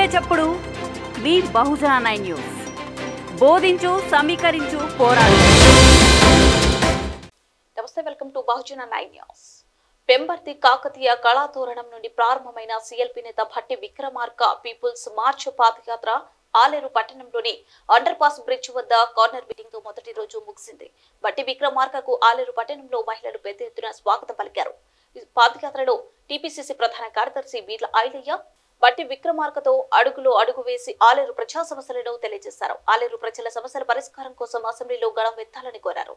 చప్పుడు మీ బహుజన nine news బోధించు సమీకరించు పోరాడు నమస్తే welcome to Bahujana nine news Pembarthi Kakatiya Kalathoranam నుండి ప్రారంభమైన సిఎల్పి నేత భట్టి విక్రమార్క పీపుల్స్ మార్చ్ పాదయాత్ర ఆలేరు పట్టణంలోని అండర్ పాస్ బ్రిడ్జ్ వద్ద కార్నర్ మీటింగ్ తో మొదటి రోజు ముగిసింది భట్టి విక్రమార్కకు ఆలేరు పట్టణంలో మహిళలు పెద్ద ఎత్తున స్వాగతం పలికారు ఈ పాదయాత్రలో టీపీసీసీ ప్రధాన కార్యదర్శి బీర్ల ఐలయ్య బట్టి విక్రమార్కతో అడుగులో అడుగు వేసి ఆలేరు ప్రజా సమస్యలను తెలియజేశారు ఆలేరు ప్రజల సమస్యల పరిష్కారం కోసం అసెంబ్లీలో గళం ఎత్తాలని కోరారు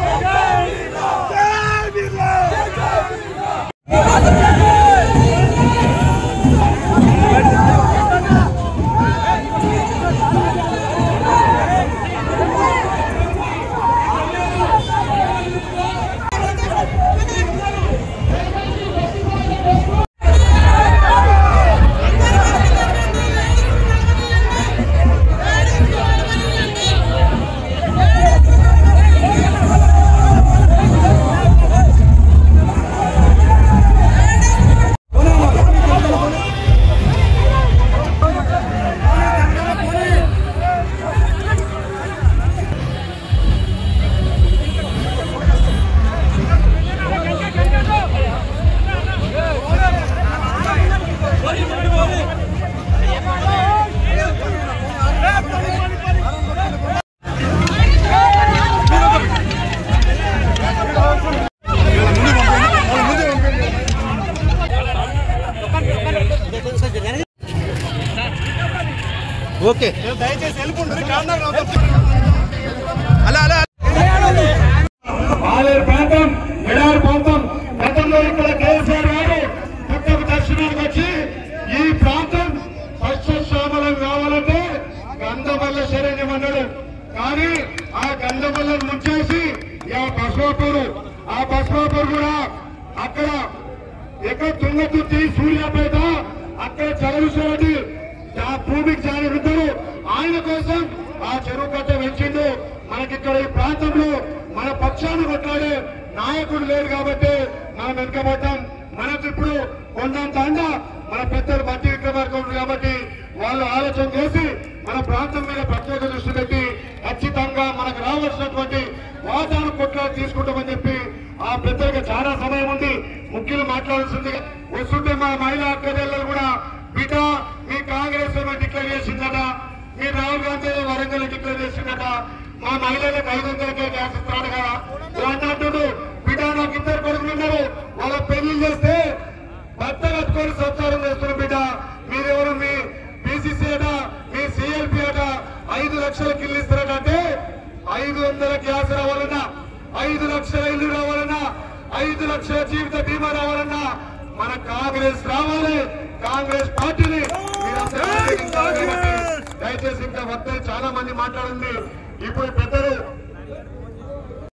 ఓకే అలా అలా ఆలేరు ప్రాంతం ఎడారి ప్రాంతం గతంలో ఇక్కడ కేసీఆర్ గారు పుట్టకు దర్శనానికి వచ్చి ఈ ప్రాంతం సస్యశ్యామలం కావాలంటే గంధమల్ల శరణ్యం అన్నాడు కానీ ఆ గంధమల్లను ముంచేసి ఆ బసవాపూరు ఆ బసవాపూర్ కూడా అక్కడ ఎక్కడ తుంగతుర్తి సూర్యాపేట అక్కడ చలవిశ్వరెడ్డి ఆ భూమికి జారిస్తారు ఆయన కోసం ఆ చెరువు కట్ట పెంచిండు మనకిక్కడ ఈ ప్రాంతంలో మన పక్షాన్ని కొట్లాడే నాయకుడు లేరు కాబట్టి మనం వెనుకబడ్డాం మనకు ఇప్పుడు కొండంత అండ మన పెద్దలు మట్టి విక్రమార్క ఉంది కాబట్టి వాళ్ళు ఆలోచన చేసి మన ప్రాంతం మీద ప్రత్యేక దృష్టి పెట్టి ఖచ్చితంగా మనకు రావాల్సినటువంటి వాటాను కొట్లాడి తీసుకుంటామని చెప్పి ఆ పెద్దలకు చాలా సమయం ఉంది ముఖ్యులు మాట్లాడాల్సింది వస్తుంటే మా మహిళా అక్కడెల్లలు కూడా బిడ్డ మీ కాంగ్రెస్ ఏమో డిక్లేర్ చేసిందట మీ రాహుల్ గాంధీ ఏమో వరంగల్ డిక్లేర్ చేసిందట మా మహిళలకు ఐదు వందలకే గ్యాస్ ఇస్తున్నాడు కదా అన్నట్టు బిడ్డ నాకు ఇద్దరు కొడుకులు ఉన్నారు వాళ్ళ పెళ్లి చేస్తే భర్త కట్టుకొని సంసారం చేస్తున్న బిడ్డ మీరెవరు మీ బీసీసీ అట మీ సిఎల్పి అట ఐదు లక్షల కిల్లు ఇస్తారటంటే ఐదు వందల గ్యాస్ రావాలన్నా ఐదు లక్షల ఇల్లు రావాలన్నా ఐదు లక్షల జీవిత బీమా రావాలన్నా మన కాంగ్రెస్ రావాలి కాంగ్రెస్ పార్టీని మీరందరూ ఆశీర్వదించాలి కాబట్టి దయచేసి ఇంకా వద్దని చాలా మంది మాట్లాడింది ఇప్పుడు పెద్దలు